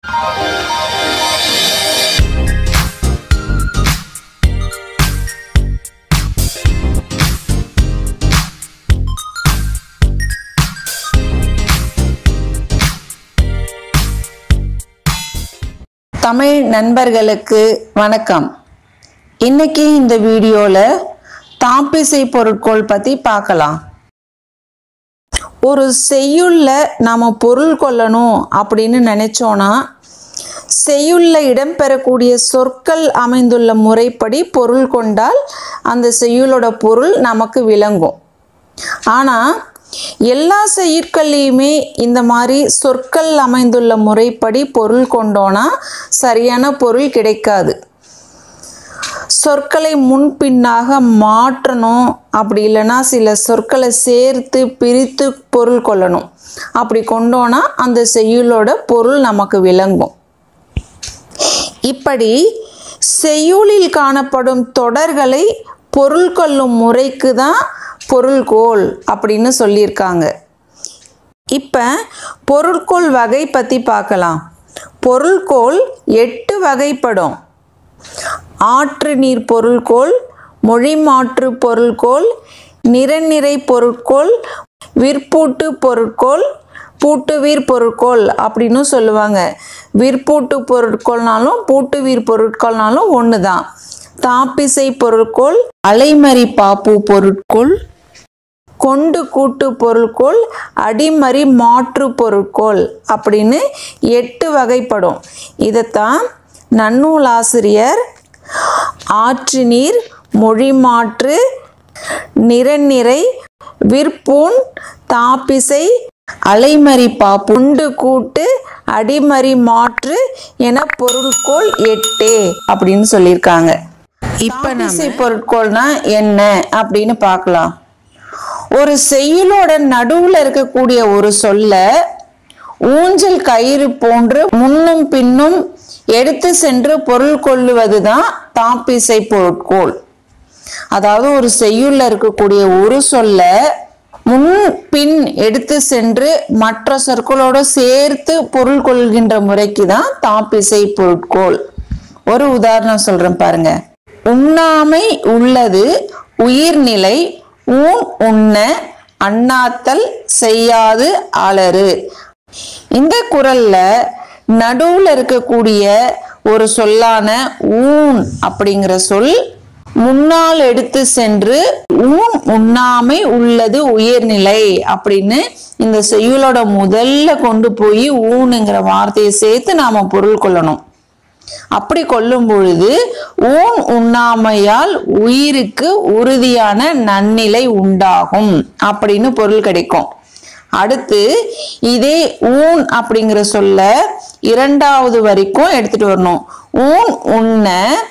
தமிழ் நண்பர்களுக்கு வணக்கம் இன்னைக்கு இந்த வீடியோல தாப்பிசை பொருட்கள் பத்தி பார்க்கலாம் ஒரு செய்யுள்ள நாம பொருள் கொள்ளணும் அப்படின்னு நினைச்சோன்னா செய்யுள்ள இடம்பெறக்கூடிய சொற்கள் அமைந்துள்ள முறைப்படி பொருள் கொண்டால் அந்த செய்யுளோட பொருள் நமக்கு விளங்கும் ஆனால் எல்லா செய்யுட்கள்லையுமே இந்த மாதிரி சொற்கள் அமைந்துள்ள முறைப்படி பொருள் கொண்டோன்னா சரியான பொருள் கிடைக்காது சொற்களை முன்பின்னாக மாற்றணும் அப்படி இல்லைன்னா சில சொற்களை சேர்த்து பிரித்து பொருள் கொள்ளணும் அப்படி கொண்டோன்னா அந்த செய்யுளோட பொருள் நமக்கு விளங்கும் இப்படி செய்யுளில் காணப்படும் தொடர்களை பொருள் கொள்ளும் முறைக்கு தான் பொருள்கோள் அப்படின்னு சொல்லியிருக்காங்க இப்போ பொருட்கோள் வகை பற்றி பார்க்கலாம் பொருள்கோள் எட்டு வகைப்படும் ஆற்று நீர் பொருள்கோள் மொழி மாற்று பொருள்கோள் நிறநிறை பொருட்கோள் விற்பூட்டு பொருட்கோள் பூட்டுவீர் பொருட்கோள் அப்படின்னு சொல்லுவாங்க விற்பூட்டு பொருட்கோள்னாலும் பூட்டுவீர் பொருட்கோள்னாலும் ஒன்று தான் தாப்பிசை பொருட்கோள் அலைமறி பாப்பு பொருட்கோள் கொண்டு கூட்டு பொருட்கோள் அடிமறி மாற்று பொருட்கோள் அப்படின்னு எட்டு வகைப்படும் இதைத்தான் நன்னூலாசிரியர் ஆற்று நீர் மொழி மாற்று நிறநிறை விற்பூன் தாப்பிசை அலைமறி பாப்புண்டு கூட்டு அடிமறி மாற்று என பொருட்கோள் எட்டு அப்படின்னு சொல்லியிருக்காங்க இப்ப நம்ம பொருட்கோள்னா என்ன அப்படின்னு பார்க்கலாம் ஒரு செய்யுளோட நடுவுல இருக்கக்கூடிய ஒரு சொல்ல ஊஞ்சல் கயிறு போன்று முன்னும் பின்னும் எடுத்து சென்று பொருள் கொள்ளுவதுதான் தாப்பிசை பொருட்கோள் அதாவது ஒரு செய்யுள்ள இருக்கக்கூடிய ஒரு சொல்ல முன் பின் எடுத்து சென்று மற்ற சொற்களோட சேர்த்து பொருள் கொள்கின்ற முறைக்கு தான் தாப்பிசை பொருட்கோள் ஒரு உதாரணம் சொல்றேன் பாருங்க உண்ணாமை உள்ளது உயிர்நிலை ஊன் உண்ண அண்ணாத்தல் செய்யாது அலறு இந்த குரல்ல நடுவுல இருக்கக்கூடிய ஒரு சொல்லான ஊன் அப்படிங்கிற சொல் முன்னால் எடுத்து சென்று ஊன் உண்ணாமை உள்ளது உயர்நிலை அப்படின்னு இந்த செய்யுளோட முதல்ல கொண்டு போய் ஊனுங்கிற வார்த்தையை சேர்த்து நாம பொருள் கொள்ளணும் அப்படி கொள்ளும் பொழுது ஊன் உண்ணாமையால் உயிருக்கு உறுதியான நன்னிலை உண்டாகும் அப்படின்னு பொருள் கிடைக்கும் அடுத்து இதே ஊன் அப்படிங்கிற சொல்ல இரண்டாவது வரைக்கும் எடுத்துட்டு வரணும் ஊன் உண்ண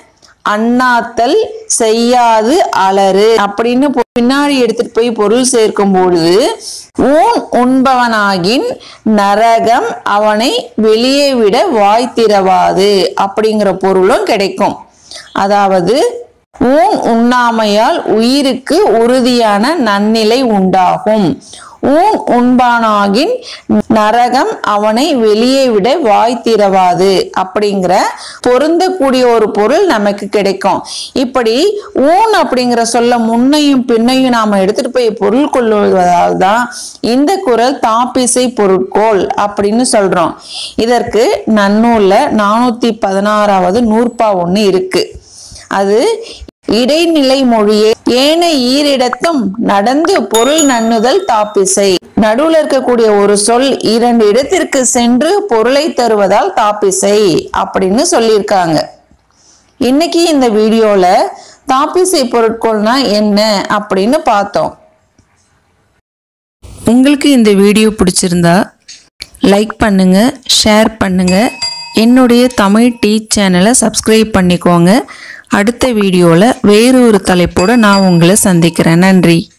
அண்ணாத்தல் செய்யாது அலறு அப்படின்னு பின்னாடி எடுத்துட்டு போய் பொருள் சேர்க்கும் பொழுது ஊன் உண்பவனாகின் நரகம் அவனை வெளியே விட வாய் திறவாது அப்படிங்கிற பொருளும் கிடைக்கும் அதாவது ஊன் உண்ணாமையால் உயிருக்கு உறுதியான நன்னிலை உண்டாகும் ஊன் உண்பானாகின் நரகம் அவனை வெளியே விட வாய் திறவாது அப்படிங்கிற பொருந்தக்கூடிய ஒரு பொருள் நமக்கு கிடைக்கும் இப்படி ஊன் அப்படிங்கிற சொல்ல முன்னையும் பின்னையும் நாம எடுத்துட்டு போய் பொருள் கொள்வதால் தான் இந்த குரல் தாப்பிசை பொருட்கோள் அப்படின்னு சொல்றோம் இதற்கு நன்னூல்ல நானூத்தி பதினாறாவது நூற்பா ஒண்ணு இருக்கு அது இடைநிலை மொழியே ஏன ஈரிடத்தும் நடந்து பொருள் நன்னுதல் தாப்பிசை நடுவுல இருக்கக்கூடிய ஒரு சொல் இரண்டு இடத்திற்கு சென்று பொருளை தருவதால் தாப்பிசை அப்படின்னு சொல்லியிருக்காங்க இன்னைக்கு இந்த வீடியோல தாப்பிசை பொருட்கள்னா என்ன அப்படின்னு பார்த்தோம் உங்களுக்கு இந்த வீடியோ பிடிச்சிருந்தா லைக் பண்ணுங்க ஷேர் பண்ணுங்க என்னுடைய தமிழ் டீ சேனலை சப்ஸ்கிரைப் பண்ணிக்கோங்க அடுத்த வீடியோவில் வேறு ஒரு தலைப்போடு நான் உங்களை சந்திக்கிறேன் நன்றி